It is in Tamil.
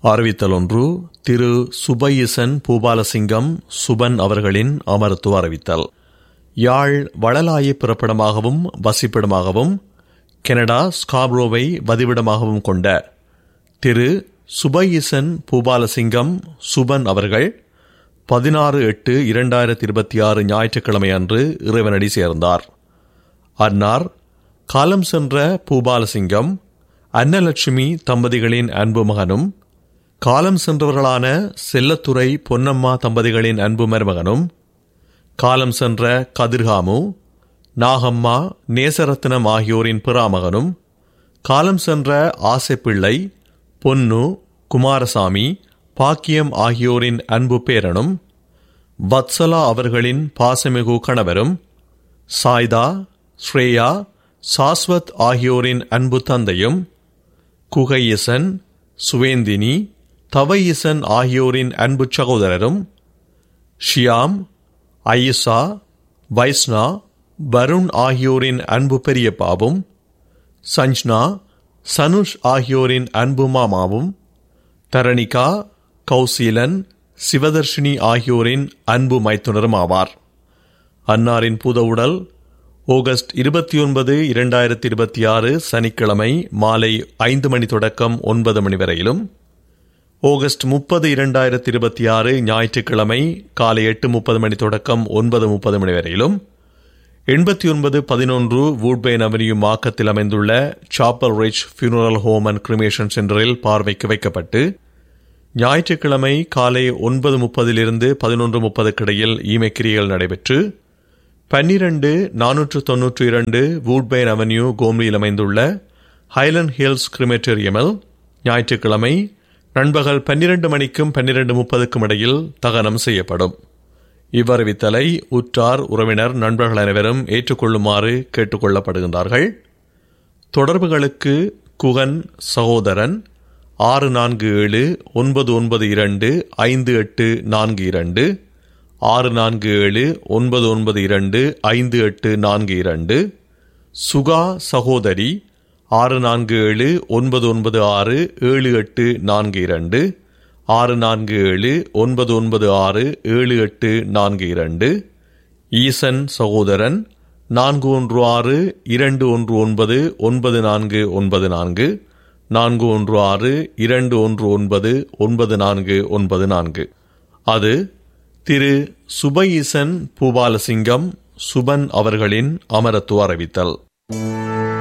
அறிவித்தல் ஒன்று திரு சுபயிசன் பூபாலசிங்கம் சுபன் அவர்களின் அமரத்துவ அறிவித்தல் யாழ் வளலாய பிறப்பிடமாகவும் வசிப்பிடமாகவும் கனடா ஸ்காப்ரோவை வதிவிடமாகவும் கொண்ட திரு சுபயிசன் பூபாலசிங்கம் சுபன் அவர்கள் பதினாறு எட்டு இரண்டாயிரத்தி இருபத்தி ஆறு ஞாயிற்றுக்கிழமை அன்று இறைவனடி சேர்ந்தார் அன்னார் காலம் சென்ற பூபாலசிங்கம் அன்னலட்சுமி தம்பதிகளின் அன்பு மகனும் காலம் சென்றவர்களான செல்லத்துறை பொன்னம்மா தம்பதிகளின் அன்பு மருமகனும் காலம் சென்ற கதிர்காமு நாகம்மா நேசரத்னம் ஆகியோரின் பிறாமகனும் காலம் சென்ற ஆசைப்பிள்ளை பொன்னு குமாரசாமி பாக்கியம் ஆகியோரின் அன்பு பேரனும் வத்சலா அவர்களின் பாசமிகு கணவரும் சாய்தா ஸ்ரேயா சாஸ்வத் ஆகியோரின் அன்பு தந்தையும் குகையசன் சுவேந்தினி தவையசன் ஆகியோரின் அன்பு சகோதரரும் ஷியாம் ஐயசா வைஸ்னா வருண் ஆகியோரின் அன்பு பெரியப்பாவும் சஞ்ச்னா சனுஷ் ஆகியோரின் அன்பு மாமாவும் தரணிகா கௌசீலன் சிவதர்ஷினி ஆகியோரின் அன்பு மைத்துனரும் ஆவார் அன்னாரின் புதவுடல் ஆகஸ்ட் இருபத்தி ஒன்பது இரண்டாயிரத்தி இருபத்தி ஆறு சனிக்கிழமை மாலை ஐந்து மணி தொடக்கம் ஒன்பது மணி வரையிலும் ஆகஸ்ட் முப்பது இரண்டாயிரத்தி இருபத்தி ஆறு ஞாயிற்றுக்கிழமை காலை எட்டு முப்பது மணி தொடக்கம் ஒன்பது முப்பது மணி வரையிலும் எண்பத்தி ஒன்பது பதினொன்று வூட்பேன் அவென்யூ மாக்கத்தில் அமைந்துள்ள Chapel Ridge Funeral Home and Cremation சென்டரில் பார்வைக்கு வைக்கப்பட்டு ஞாயிற்றுக்கிழமை காலை ஒன்பது முப்பதிலிருந்து பதினொன்று முப்பதுக்கிடையில் ஈமைக்கிரியல் நடைபெற்று பன்னிரண்டு நானூற்று தொன்னூற்றி இரண்டு வூட்பேன் அவென்யூ கோம்லியில் அமைந்துள்ள ஹைலண்ட் ஹில்ஸ் கிரிமேட்டரியமில் ஞாயிற்றுக்கிழமை நண்பகல் பன்னிரண்டு மணிக்கும் பன்னிரண்டு முப்பதுக்கும் இடையில் தகனம் செய்யப்படும் இவ்வறிவித்தலை உற்றார் உறவினர் நண்பர்கள் அனைவரும் ஏற்றுக்கொள்ளுமாறு கேட்டுக்கொள்ளப்படுகின்றார்கள் தொடர்புகளுக்கு குகன் சகோதரன் ஆறு நான்கு ஏழு ஒன்பது ஒன்பது இரண்டு ஐந்து எட்டு நான்கு இரண்டு ஆறு நான்கு ஏழு ஒன்பது ஒன்பது இரண்டு ஐந்து எட்டு நான்கு இரண்டு சுகா சகோதரி ஆறு நான்கு ஏழு ஒன்பது ஒன்பது ஆறு ஏழு எட்டு நான்கு இரண்டு ஆறு நான்கு ஏழு ஒன்பது ஒன்பது ஆறு ஏழு எட்டு நான்கு இரண்டு ஈசன் சகோதரன் நான்கு ஒன்று ஆறு இரண்டு ஒன்று ஒன்பது ஒன்பது நான்கு ஒன்பது நான்கு நான்கு ஒன்று ஆறு இரண்டு ஒன்று ஒன்பது ஒன்பது நான்கு ஒன்பது நான்கு அது திரு சுபஈசன் பூபாலசிங்கம் சுபன் அவர்களின் அமரத்துவ அறிவித்தல்